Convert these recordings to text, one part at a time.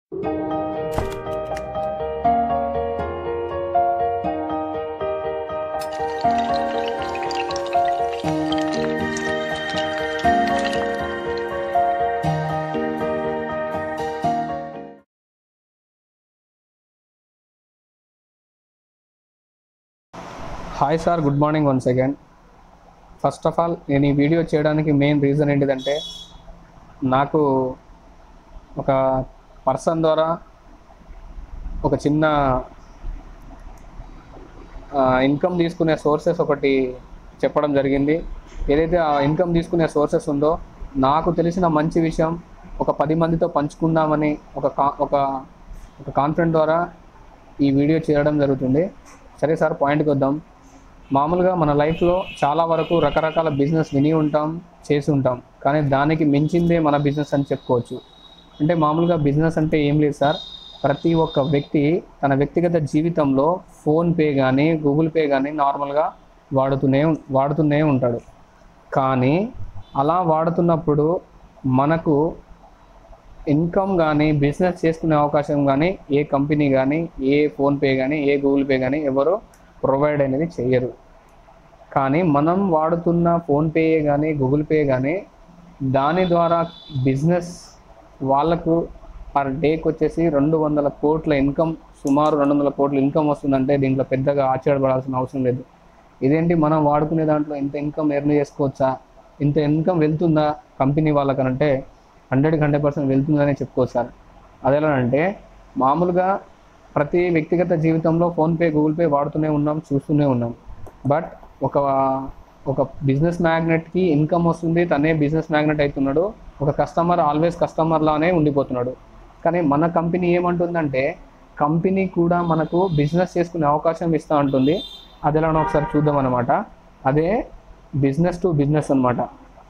hi sir good morning once again first of all నేను ఈ video చేయడానికి main reason ఏంటిదంటే నాకు ఒక పర్సన్ ద్వారా ఒక చిన్న ఇన్కమ్ తీసుకునే సోర్సెస్ ఒకటి చెప్పడం జరిగింది ఏదైతే ఆ ఇన్కమ్ తీసుకునే సోర్సెస్ ఉందో నాకు తెలిసిన మంచి విషయం ఒక పది మందితో పంచుకుందామని ఒక కా ఒక ఒక కాన్ఫిడెంట్ ద్వారా ఈ వీడియో చేయడం జరుగుతుంది సరే సార్ పాయింట్కి వద్దాం మామూలుగా మన లైఫ్లో చాలా వరకు రకరకాల బిజినెస్ విని ఉంటాం చేసి ఉంటాం కానీ దానికి మించిందే మన బిజినెస్ అని చెప్పుకోవచ్చు అంటే మామూలుగా బిజినెస్ అంటే ఏం లేదు సార్ ప్రతి ఒక్క వ్యక్తి తన వ్యక్తిగత జీవితంలో ఫోన్పే కానీ గూగుల్ పే కానీ నార్మల్గా వాడుతూనే వాడుతూనే ఉంటాడు కానీ అలా వాడుతున్నప్పుడు మనకు ఇన్కమ్ కానీ బిజినెస్ చేసుకునే అవకాశం కానీ ఏ కంపెనీ కానీ ఏ ఫోన్పే కానీ ఏ గూగుల్ పే కానీ ఎవరు ప్రొవైడ్ అనేది చేయరు కానీ మనం వాడుతున్న ఫోన్పే కానీ గూగుల్ పే కానీ దాని ద్వారా బిజినెస్ వాళ్ళకు పర్ డేకి వచ్చేసి రెండు వందల కోట్ల ఇన్కమ్ సుమారు రెండు వందల కోట్ల ఇన్కమ్ వస్తుందంటే దీంట్లో పెద్దగా ఆశ్చర్యపడాల్సిన అవసరం లేదు ఇదేంటి మనం వాడుకునే దాంట్లో ఇంత ఇన్కమ్ ఎర్న్ చేసుకోవచ్చా ఇంత ఇన్కమ్ వెళ్తుందా కంపెనీ వాళ్ళకనంటే హండ్రెడ్కి హండ్రెడ్ పర్సెంట్ వెళ్తుందనే చెప్పుకోవచ్చు సార్ అదేలానంటే మామూలుగా ప్రతి వ్యక్తిగత జీవితంలో ఫోన్పే గూగుల్ పే వాడుతూనే ఉన్నాం చూస్తూనే ఉన్నాం బట్ ఒక ఒక బిజినెస్ మ్యాగ్నెట్కి ఇన్కమ్ వస్తుంది తనే బిజినెస్ మ్యాగ్నెట్ అవుతున్నాడు ఒక కస్టమర్ ఆల్వేస్ కస్టమర్ లానే ఉండిపోతున్నాడు కానీ మన కంపెనీ ఏమంటుందంటే కంపెనీ కూడా మనకు బిజినెస్ చేసుకునే అవకాశం ఇస్తూ ఉంటుంది అది ఎలానో ఒకసారి చూద్దాం అనమాట అదే బిజినెస్ టు బిజినెస్ అనమాట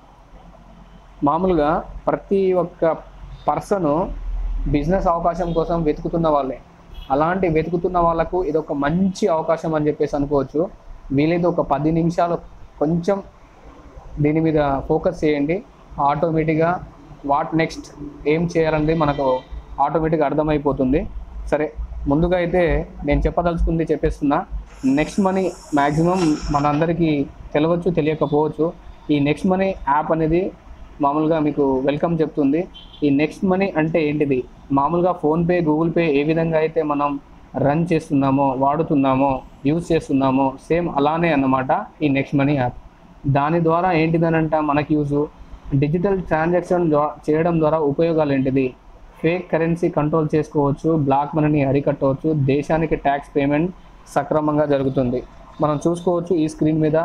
మామూలుగా ప్రతి ఒక్క పర్సన్ బిజినెస్ అవకాశం కోసం వెతుకుతున్న వాళ్ళే అలాంటి వెతుకుతున్న వాళ్ళకు ఇది ఒక మంచి అవకాశం అని చెప్పేసి అనుకోవచ్చు వీలైతే ఒక పది నిమిషాలు కొంచెం దీని మీద ఫోకస్ చేయండి ఆటోమేటిక్గా వాట్ నెక్స్ట్ ఏం చేయాలనేది మనకు ఆటోమేటిక్గా అర్థమైపోతుంది సరే ముందుగా అయితే నేను చెప్పదలుచుకుంది చెప్పేస్తున్నా నెక్స్ట్ మనీ మ్యాక్సిమం మనందరికీ తెలియవచ్చు తెలియకపోవచ్చు ఈ నెక్స్ట్ మనీ యాప్ అనేది మామూలుగా మీకు వెల్కమ్ చెప్తుంది ఈ నెక్స్ట్ మనీ అంటే ఏంటిది మామూలుగా ఫోన్పే గూగుల్ పే ఏ విధంగా అయితే మనం రన్ చేస్తున్నామో వాడుతున్నామో యూజ్ చేస్తున్నామో సేమ్ అలానే అన్నమాట ఈ నెక్స్ట్ మనీ యాప్ దాని ద్వారా ఏంటిదనంట మనకి యూజ్ డిజిటల్ ట్రాన్సాక్షన్ చేయడం ద్వారా ఉపయోగాలు ఏంటిది ఫేక్ కరెన్సీ కంట్రోల్ చేసుకోవచ్చు బ్లాక్ మనీని అరికట్టవచ్చు దేశానికి ట్యాక్స్ పేమెంట్ సక్రమంగా జరుగుతుంది మనం చూసుకోవచ్చు ఈ స్క్రీన్ మీద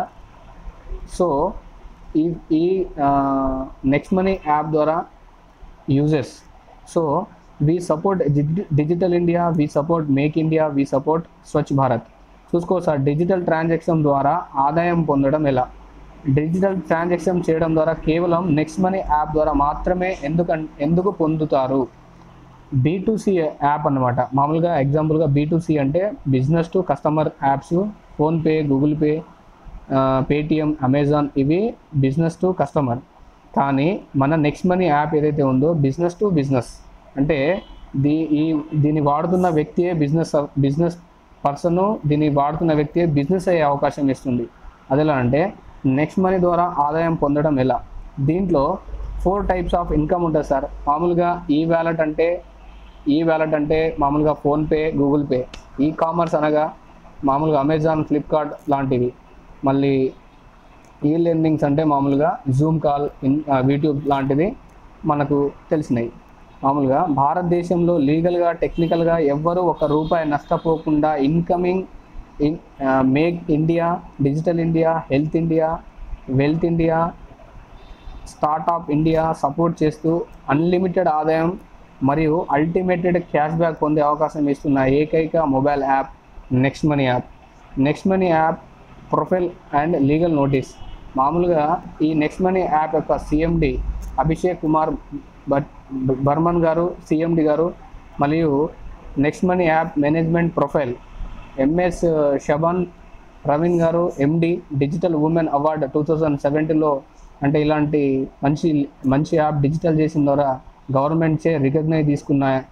సో ఈ ఈ నెక్స్ట్ మనీ యాప్ ద్వారా uses so we support digital India we support make India we support Swachh Bharat చూసుకో సార్ డిజిటల్ ట్రాన్సాక్షన్ ద్వారా ఆదాయం పొందడం ఎలా డిజిటల్ ట్రాన్సాక్షన్ చేయడం ద్వారా కేవలం నెక్స్ట్ మనీ యాప్ ద్వారా మాత్రమే ఎందుకు ఎందుకు పొందుతారు బీ2సి యాప్ అనమాట మామూలుగా ఎగ్జాంపుల్గా బీ2సి అంటే business to customer apps PhonePe Google Pay Paytm Amazon ఇవి బిజినెస్ టు కస్టమర్ కానీ మన నెక్స్ట్ మనీ యాప్ ఏదైతే ఉందో బిజినెస్ టు బిజినెస్ అంటే దీ ఈ దీన్ని వాడుతున్న వ్యక్తియే బిజినెస్ బిజినెస్ పర్సన్ దీన్ని వాడుతున్న వ్యక్తియే బిజినెస్ అయ్యే అవకాశం ఇస్తుంది అదెలా అంటే నెక్స్ట్ మనీ ద్వారా ఆదాయం పొందడం ఎలా దీంట్లో ఫోర్ టైప్స్ ఆఫ్ ఇన్కమ్ ఉంటుంది సార్ మామూలుగా ఈ వ్యాలెట్ అంటే ఈ వ్యాలెట్ అంటే మామూలుగా PhonePe Google Pay ecommerce అనగా మామూలుగా అమెజాన్ ఫ్లిప్కార్ట్ లాంటివి మళ్ళీ ఈ లెర్నింగ్స్ అంటే మామూలుగా జూమ్ కాల్ ఇన్ యూట్యూబ్ లాంటిది మనకు తెలిసినాయి మామూలుగా భారతదేశంలో లీగల్గా టెక్నికల్గా ఎవ్వరూ ఒక రూపాయి నష్టపోకుండా incoming in make India digital India health India wealth India startup India support చేస్తూ అన్లిమిటెడ్ ఆదాయం మరియు అల్టిమేటెడ్ క్యాష్ బ్యాక్ పొందే అవకాశం ఇస్తున్న ఏకైక mobile app next money app next money app profile and legal notice మామూలుగా ఈ నెక్స్ట్ మనీ యాప్ యొక్క సిఎండి అభిషేక్ కుమార్ బట్ బర్మన్ గారు సిఎండి గారు మరియు next money app management profile MS Shaban Praveen గారు MD digital women award two thousand సెవెంటీన్లో అంటే ఇలాంటి మంచి మంచి యాప్ డిజిటల్ చేసిన ద్వారా గవర్నమెంట్ చే రికగ్నైజ్ తీసుకున్న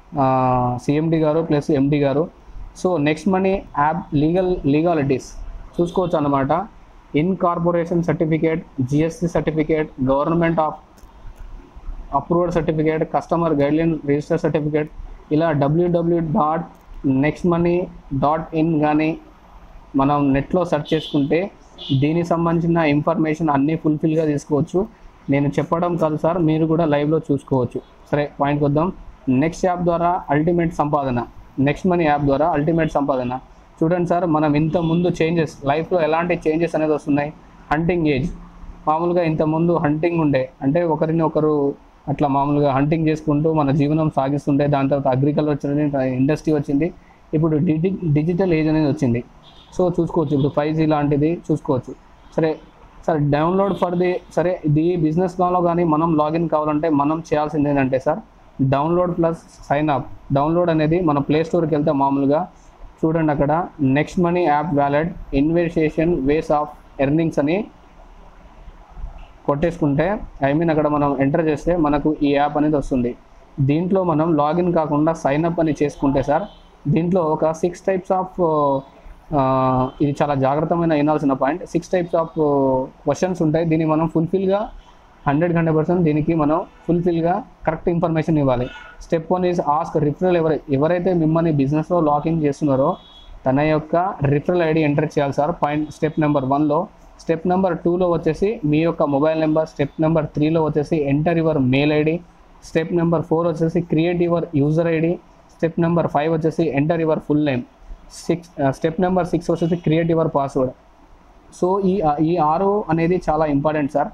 సిఎండి గారు ప్లస్ ఎండి గారు so next money app legal legalities చూసుకోవచ్చు అనమాట incorporation certificate GST certificate government of approved certificate customer guideline register certificate ఇలా WW dot next money dot in కానీ మనం నెట్లో సెర్చ్ చేసుకుంటే దీనికి సంబంధించిన ఇన్ఫర్మేషన్ అన్నీ ఫుల్ఫిల్గా తీసుకోవచ్చు నేను చెప్పడం కాదు సార్ మీరు కూడా లైవ్లో చూసుకోవచ్చు సరే పాయింట్కి వద్దాం నెక్స్ట్ యాప్ ద్వారా అల్టిమేట్ సంపాదన నెక్స్ట్ మనీ యాప్ ద్వారా అల్టిమేట్ సంపాదన చూడండి సార్ మనం ఇంత ముందు చేంజెస్ లైఫ్లో ఎలాంటి చేంజెస్ అనేది వస్తున్నాయి హంటింగ్ ఏజ్ మామూలుగా ఇంత ముందు హంటింగ్ ఉండే అంటే ఒకరిని ఒకరు అట్లా మామూలుగా హంటింగ్ చేసుకుంటూ మన జీవనం సాగిస్తుండే దాని తర్వాత అగ్రికల్చర్ వచ్చింది ఇండస్ట్రీ వచ్చింది ఇప్పుడు డిజి డిజిటల్ ఏజ్ అనేది వచ్చింది సో చూసుకోవచ్చు ఇప్పుడు ఫైవ్ జీ లాంటిది చూసుకోవచ్చు సరే సరే డౌన్లోడ్ ఫర్ ది సరే ఇది బిజినెస్ లో కానీ మనం లాగిన్ కావాలంటే మనం చేయాల్సింది ఏంటంటే sir download plus sign up download అనేది మన ప్లే స్టోర్కి వెళ్తే మామూలుగా చూడండి అక్కడ next money app wallet investation ways of earnings అని కొట్టేసుకుంటే ఐ మీన్ అక్కడ మనం ఎంటర్ చేస్తే మనకు ఈ యాప్ అనేది వస్తుంది దీంట్లో మనం లాగిన్ కాకుండా సైన్ అప్ అని చేసుకుంటే సార్ దీంట్లో ఒక సిక్స్ టైప్స్ ఆఫ్ ఇది చాలా జాగ్రత్తమైన వినాల్సిన point six types of questions ఉంటాయి దీన్ని మనం ఫుల్ఫిల్గా హండ్రెడ్ హండ్రెడ్ పర్సెంట్ దీనికి మనం ఫుల్ఫిల్గా కరెక్ట్ ఇన్ఫర్మేషన్ ఇవ్వాలి step one is ask referral ఎవరు ఎవరైతే మిమ్మల్ని బిజినెస్లో లాగిన్ చేస్తున్నారో తన యొక్క రిఫరల్ ఐడి ఎంటర్ చేయాలి సార్ పాయింట్ స్టెప్ నెంబర్ వన్లో స్టెప్ నెంబర్ టూలో వచ్చేసి మీ యొక్క మొబైల్ నెంబర్ స్టెప్ నెంబర్ త్రీలో వచ్చేసి enter your mail ID step number four వచ్చేసి create your user ID step number five వచ్చేసి enter your full name six step number six వచ్చేసి create your password so ఈ ఈ ఆరు అనేది చాలా important sir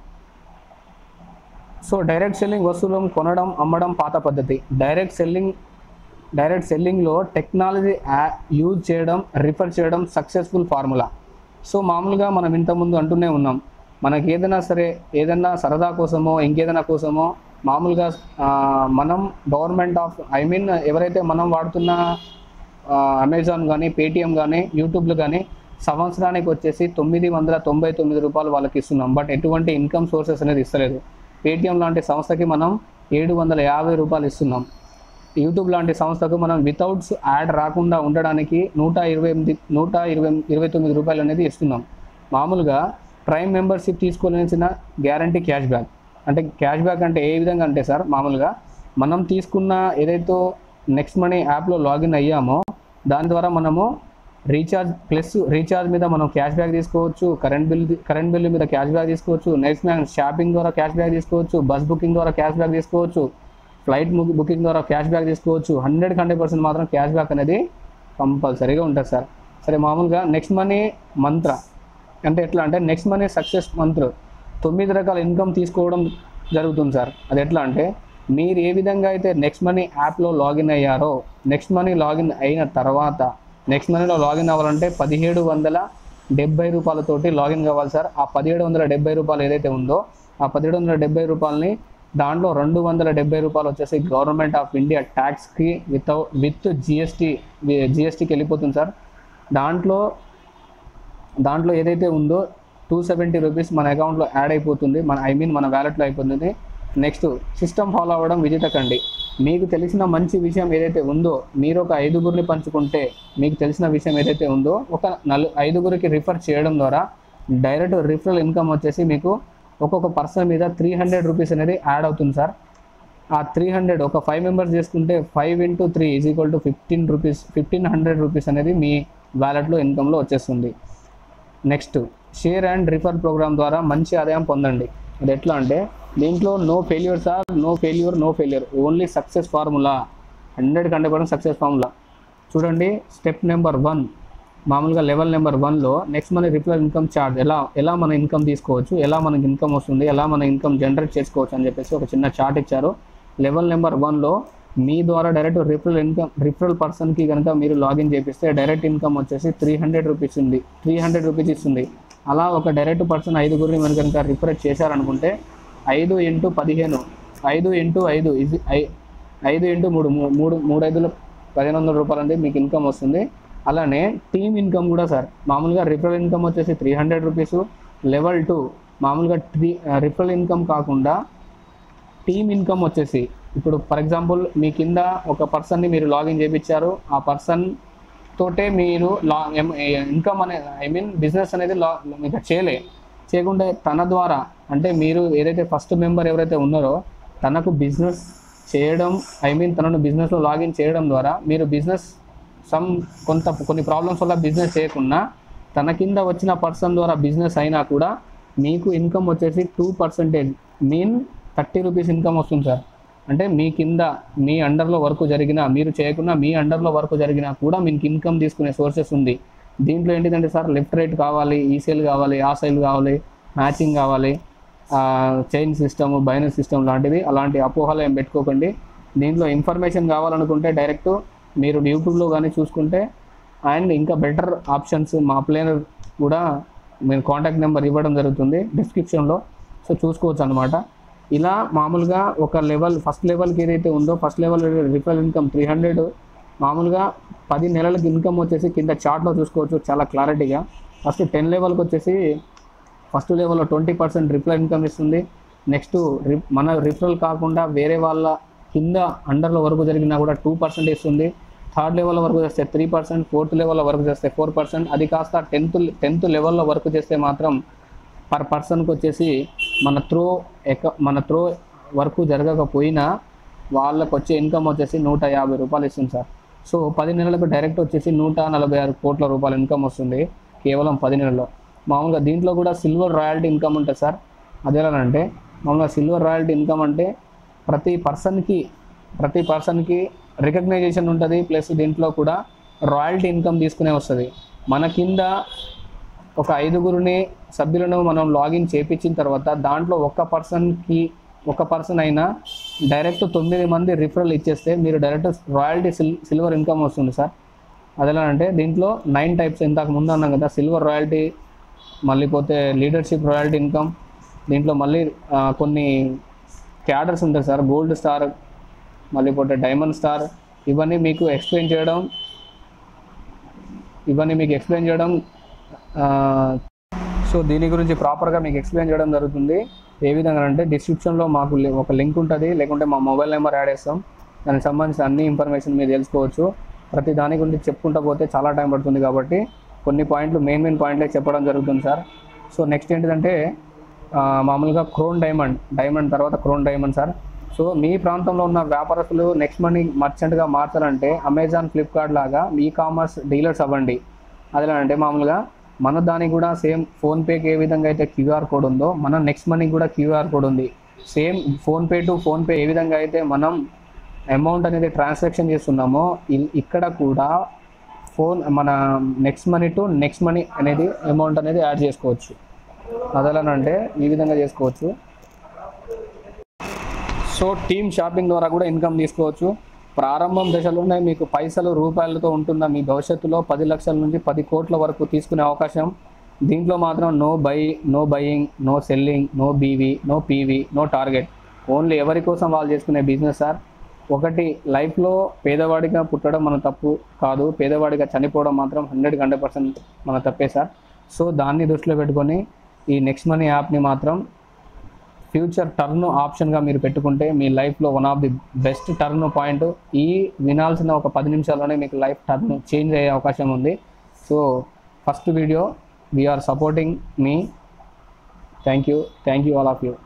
so direct selling వస్తువులను కొనడం అమ్మడం పాత పద్ధతి డైరెక్ట్ సెల్లింగ్ డైరెక్ట్ సెల్లింగ్లో టెక్నాలజీ యూజ్ చేయడం రిఫర్ చేయడం సక్సెస్ఫుల్ ఫార్ములా సో మామూలుగా మనం ఇంతకుముందు అంటూనే ఉన్నాం మనకి ఏదైనా సరే ఏదైనా సరదా కోసమో ఇంకేదైనా కోసమో మామూలుగా ఆ, మనం గవర్నమెంట్ ఆఫ్ ఐ మీన్ ఎవరైతే మనం వాడుతున్న అమెజాన్ కానీ పేటిఎం కానీ యూట్యూబ్లు కానీ సంవత్సరానికి వచ్చేసి తొమ్మిది వందల తొంభై తొమ్మిది రూపాయలు వాళ్ళకి ఇస్తున్నాం బట్ ఎటువంటి ఇన్కమ్ సోర్సెస్ అనేది ఇస్తలేదు పేటిఎం లాంటి సంస్థకి మనం ఏడు వందల యాభై రూపాయలు ఇస్తున్నాం యూట్యూబ్ లాంటి సంస్థకు మనం వితౌట్స్ యాడ్ రాకుండా ఉండడానికి నూట ఇరవై ఎనిమిది నూట ఇరవై ఇరవై తొమ్మిది రూపాయలు అనేది ఇస్తున్నాం మామూలుగా ప్రైమ్ మెంబర్షిప్ తీసుకోవాల్సిన గ్యారంటీ క్యాష్ బ్యాక్ అంటే క్యాష్ బ్యాక్ అంటే ఏ విధంగా అంటే సార్ మామూలుగా మనం తీసుకున్న ఏదైతే నెక్స్ట్ మనీ యాప్లో లాగిన్ అయ్యామో దాని ద్వారా మనము రీఛార్జ్ ప్లస్ రీఛార్జ్ మీద మనం క్యాష్ బ్యాక్ తీసుకోవచ్చు కరెంట్ బిల్ కరెంట్ బిల్ మీద క్యాష్ బ్యాక్ తీసుకోవచ్చు నెక్స్ట్ మ్యాన్ షాపింగ్ ద్వారా క్యాష్ బ్యాక్ తీసుకోవచ్చు బస్ బుకింగ్ ద్వారా క్యాష్ బ్యాక్ తీసుకోవచ్చు ఫ్లైట్ బుకింగ్ ద్వారా క్యాష్ బ్యాక్ తీసుకోవచ్చు హండ్రెడ్ హండ్రెడ్ పర్సెంట్ మాత్రం క్యాష్ బ్యాక్ అనేది కంపల్సరీగా ఉంటుంది సార్ సరే మామూలుగా నెక్స్ట్ మనీ మంత్ర అంటే ఎట్లా అంటే నెక్స్ట్ మనీ సక్సెస్ మంత్ర తొమ్మిది రకాల ఇన్కమ్ తీసుకోవడం జరుగుతుంది సార్ అది ఎట్లా అంటే మీరు ఏ విధంగా అయితే నెక్స్ట్ మనీ యాప్లో లాగిన్ అయ్యారో నెక్స్ట్ మనీ లాగిన్ అయిన తర్వాత నెక్స్ట్ మనీలో లాగిన్ అవ్వాలంటే పదిహేడు వందల డెబ్బై రూపాయలతోటి లాగిన్ కావాలి సార్ ఆ పదిహేడు వందల డెబ్బై రూపాయలు ఏదైతే ఉందో ఆ పదిహేడు వందల డెబ్బై రూపాయలని దాంట్లో రెండు వందల డెబ్బై రూపాయలు వచ్చేసి గవర్నమెంట్ ఆఫ్ ఇండియా ట్యాక్స్కి వితౌట్ విత్ జిఎస్టీ జిఎస్టీకి వెళ్ళిపోతుంది సార్ దాంట్లో దాంట్లో ఏదైతే ఉందో టూ సెవెంటీ రూపీస్ మన అకౌంట్లో యాడ్ అయిపోతుంది మన ఐ మీన్ మన వ్యాలెట్లో అయిపోతుంది నెక్స్ట్ సిస్టమ్ ఫాలో అవ్వడం విజిత కండి మీకు తెలిసిన మంచి విషయం ఏదైతే ఉందో మీరు ఒక ఐదుగురిని పంచుకుంటే మీకు తెలిసిన విషయం ఏదైతే ఉందో ఒక నలు ఐదుగురికి రిఫర్ చేయడం ద్వారా డైరెక్ట్ రిఫరల్ ఇన్కమ్ వచ్చేసి మీకు ఒక్కొక్క పర్సన్ మీద త్రీ హండ్రెడ్ రూపీస్ అనేది యాడ్ అవుతుంది సార్ ఆ త్రీ హండ్రెడ్ ఒక ఫైవ్ మెంబర్స్ చేసుకుంటే five into three is equal to fifteen rupees fifteen hundred rupees అనేది మీ వ్యాలెట్లో ఇన్కంలో వచ్చేస్తుంది next share and refer program ద్వారా మంచి ఆదాయం పొందండి అది ఎట్లా అంటే దీంట్లో no failures or no failure no failure only success formula hundred hundred percent success formula చూడండి స్టెప్ నెంబర్ వన్ మామూలుగా లెవెల్ నెంబర్ వన్లో నెక్స్ట్ మన రిఫరల్ ఇన్కమ్ చార్జ్ ఎలా ఎలా మన ఇన్కమ్ తీసుకోవచ్చు ఎలా మనకి ఇన్కమ్ వస్తుంది ఎలా మన ఇన్కమ్ జనరేట్ చేసుకోవచ్చు అని చెప్పేసి ఒక చిన్న చార్ట్ ఇచ్చారు లెవెల్ నెంబర్ వన్లో మీ ద్వారా డైరెక్ట్ రిఫరల్ ఇన్కమ్ రిఫరల్ పర్సన్కి కనుక మీరు లాగిన్ చేపిస్తే డైరెక్ట్ ఇన్కమ్ వచ్చేసి త్రీ హండ్రెడ్ రూపీస్ ఉంది త్రీ హండ్రెడ్ రూపీస్ ఇస్తుంది అలా ఒక డైరెక్ట్ పర్సన్ ఐదుగురిని మీరు కనుక రిఫర్ చేశారనుకుంటే ఐదు ఇంటూ పదిహేను ఐదు ఇంటూ ఐదు ఇది ఐ- ఐదు ఇంటూ మూడు మూ- మూడు మూడు ఐదులో పదిహేను వందల రూపాయలు అంటే మీకు ఇన్కమ్ వస్తుంది అలానే టీమ్ ఇన్కమ్ కూడా సార్ మామూలుగా రిఫరల్ ఇన్కమ్ వచ్చేసి three hundred rupees level two మామూలుగా త్రీ రిఫరల్ ఇన్కమ్ కాకుండా టీమ్ ఇన్కమ్ వచ్చేసి ఇప్పుడు ఫర్ ఎగ్జాంపుల్ మీ కింద ఒక పర్సన్ని మీరు లాగిన్ చేయించారు ఆ పర్సన్ తోటే మీరు లా ఇన్కమ్ అనే ఐ మీన్ బిజినెస్ అనేది లా ఇంకా చేయలే చేయకుండా తన ద్వారా అంటే మీరు ఏదైతే ఫస్ట్ మెంబర్ ఎవరైతే ఉన్నారో తనకు బిజినెస్ చేయడం ఐ మీన్ తనను బిజినెస్లో లాగిన్ చేయడం ద్వారా మీరు బిజినెస్ సమ్ కొంత కొన్ని ప్రాబ్లమ్స్ వల్ల బిజినెస్ చేయకుండా తన కింద వచ్చిన పర్సన్ ద్వారా బిజినెస్ అయినా కూడా మీకు ఇన్కమ్ వచ్చేసి two percentage mean thirty rupees income వస్తుంది సార్ అంటే మీ కింద మీ అండర్లో వర్క్ జరిగినా మీరు చేయకుండా మీ అండర్లో వర్క్ జరిగినా కూడా మీకు ఇన్కమ్ తీసుకునే సోర్సెస్ ఉంది దీంట్లో ఏంటిదంటే సార్ లెఫ్ట్ రైట్ కావాలి ఈ సేల్ కావాలి ఆ సైల్ కావాలి మ్యాచింగ్ కావాలి చైన్ సిస్టమ్ బైనర్ సిస్టమ్ లాంటివి అలాంటి అపోహలు ఏం పెట్టుకోకండి దీంట్లో ఇన్ఫర్మేషన్ కావాలనుకుంటే డైరెక్ట్ మీరు యూట్యూబ్లో కానీ చూసుకుంటే అండ్ ఇంకా బెటర్ ఆప్షన్స్ మా ప్లేనర్ కూడా నేను కాంటాక్ట్ నెంబర్ ఇవ్వడం జరుగుతుంది డిస్క్రిప్షన్లో సో చూసుకోవచ్చు అనమాట ఇలా మామూలుగా ఒక లెవెల్ ఫస్ట్ లెవెల్కి ఏదైతే ఉందో first level referral income three hundred మామూలుగా పది నెలలకి ఇన్కమ్ వచ్చేసి కింద చార్ట్లో చూసుకోవచ్చు చాలా క్లారిటీగా ఫస్ట్ టెన్ లెవెల్కి వచ్చేసి ఫస్ట్ లెవెల్లో ట్వంటీ పర్సెంట్ రిఫరల్ ఇన్కమ్ ఇస్తుంది నెక్స్ట్ రి మన రిఫరల్ కాకుండా వేరే వాళ్ళ కింద అండర్లో వరకు జరిగినా కూడా టూ పర్సెంట్ ఇస్తుంది థర్డ్ లెవెల్ వరకు చేస్తే త్రీ పర్సెంట్ ఫోర్త్ లెవెల్లో వర్క్ చేస్తే ఫోర్ పర్సెంట్ అది కాస్త టెన్త్ టెన్త్ లెవెల్లో వర్క్ చేస్తే మాత్రం పర్ పర్సన్కి వచ్చేసి మన త్రో ఎక మన త్రో వర్క్ జరగకపోయినా వాళ్ళకి వచ్చే ఇన్కమ్ వచ్చేసి నూట యాభై రూపాయలు ఇస్తుంది సార్ సో పది నెలలకు డైరెక్ట్ వచ్చేసి నూట నలభై ఆరు కోట్ల రూపాయల ఇన్కమ్ వస్తుంది కేవలం పది నెలల్లో మామూలుగా దీంట్లో కూడా సిల్వర్ రాయల్టీ ఇన్కమ్ ఉంటుంది సార్ అదేలానంటే మామూలుగా సిల్వర్ రాయల్టీ ఇన్కమ్ అంటే ప్రతి పర్సన్కి ప్రతి పర్సన్కి రికగ్నైజేషన్ ఉంటుంది ప్లస్ దీంట్లో కూడా రాయల్టీ ఇన్కమ్ తీసుకునే వస్తుంది మన కింద ఒక ఐదుగురిని సభ్యులను మనం లాగిన్ చేపించిన తర్వాత దాంట్లో ఒక్క పర్సన్కి ఒక పర్సన్ అయినా డైరెక్ట్ తొమ్మిది మంది రిఫరల్ ఇచ్చేస్తే మీరు డైరెక్ట్ రాయల్టీ సిల్ సిల్వర్ ఇన్కమ్ వస్తుంది సార్ అదెలా అంటే దీంట్లో నైన్ టైప్స్ ఇంతకు ముందు అన్నాం కదా సిల్వర్ రాయల్టీ మళ్ళీ పోతే లీడర్షిప్ రాయల్టీ ఇన్కమ్ దీంట్లో మళ్ళీ ఆ, కొన్ని క్యాడర్స్ ఉంటాయి సార్ గోల్డ్ స్టార్ మళ్ళీ పోతే డైమండ్ స్టార్ ఇవన్నీ మీకు ఎక్స్ప్లెయిన్ చేయడం ఇవన్నీ మీకు ఎక్స్ప్లెయిన్ చేయడం ఆ, సో దీని గురించి ప్రాపర్గా మీకు ఎక్స్ప్లెయిన్ చేయడం జరుగుతుంది ఏ విధంగా అంటే డిస్క్రిప్షన్లో మాకు లి- ఒక లింక్ ఉంటుంది లేకుంటే మా మొబైల్ నెంబర్ యాడ్ చేస్తాం దానికి సంబంధించిన అన్ని ఇన్ఫర్మేషన్ మీరు తెలుసుకోవచ్చు ప్రతి దాని గురించి చెప్పుకుంటూ పోతే చాలా టైం పడుతుంది కాబట్టి కొన్ని పాయింట్లు మెయిన్ మెయిన్ పాయింట్లే చెప్పడం జరుగుతుంది సార్ సో నెక్స్ట్ ఏంటిదంటే ఆ, మామూలుగా క్రోన్ డైమండ్ డైమండ్ తర్వాత క్రోన్ డైమండ్ సార్ సో మీ ప్రాంతంలో ఉన్న వ్యాపారస్తులు నెక్స్ట్ మనీ మర్చెంట్గా మార్చాలంటే అమెజాన్ ఫ్లిప్కార్ట్ లాగా ఈ కామర్స్ డీలర్స్ అవ్వండి అదేలా అంటే మామూలుగా మన దానికి కూడా సేమ్ ఫోన్పేకి ఏ విధంగా అయితే క్యూఆర్ కోడ్ ఉందో మన నెక్స్ట్ మనీకి కూడా క్యూఆర్ కోడ్ ఉంది సేమ్ ఫోన్పే టు ఫోన్పే ఏ విధంగా అయితే మనం అమౌంట్ అనేది ట్రాన్సాక్షన్ చేస్తున్నామో ఇ- ఇక్కడ కూడా ఫోన్ మన next money to next money అనేది అమౌంట్ అనేది యాడ్ చేసుకోవచ్చు అదెలానంటే ఈ విధంగా చేసుకోవచ్చు సో టీమ్ షాపింగ్ ద్వారా కూడా ఇన్కమ్ తీసుకోవచ్చు ప్రారంభం దశలోనే మీకు పైసలు రూపాయలతో ఉంటున్న మీ భవిష్యత్తులో పది లక్షల నుంచి పది కోట్ల వరకు తీసుకునే అవకాశం దీంట్లో మాత్రం no buy no buying no selling no BV no PV no target only ఎవరి కోసం వాళ్ళు చేసుకునే బిజినెస్ సార్ ఒకటి లైఫ్లో పేదవాడిగా పుట్టడం మన తప్పు కాదు పేదవాడిగా చనిపోవడం మాత్రం హండ్రెడ్ హండ్రెడ్ పర్సెంట్ మన తప్పే సార్ సో దాన్ని దృష్టిలో పెట్టుకొని ఈ నెక్స్ట్ మనీ యాప్ని మాత్రం ఫ్యూచర్ టర్న్ ఆప్షన్గా మీరు పెట్టుకుంటే మీ లైఫ్లో one of the best turn point ఈ వినాల్సిన ఒక పది నిమిషాల్లోనే మీకు లైఫ్ టర్న్ చేంజ్ అయ్యే అవకాశం ఉంది so first video we are supporting మీ thank you thank you all of you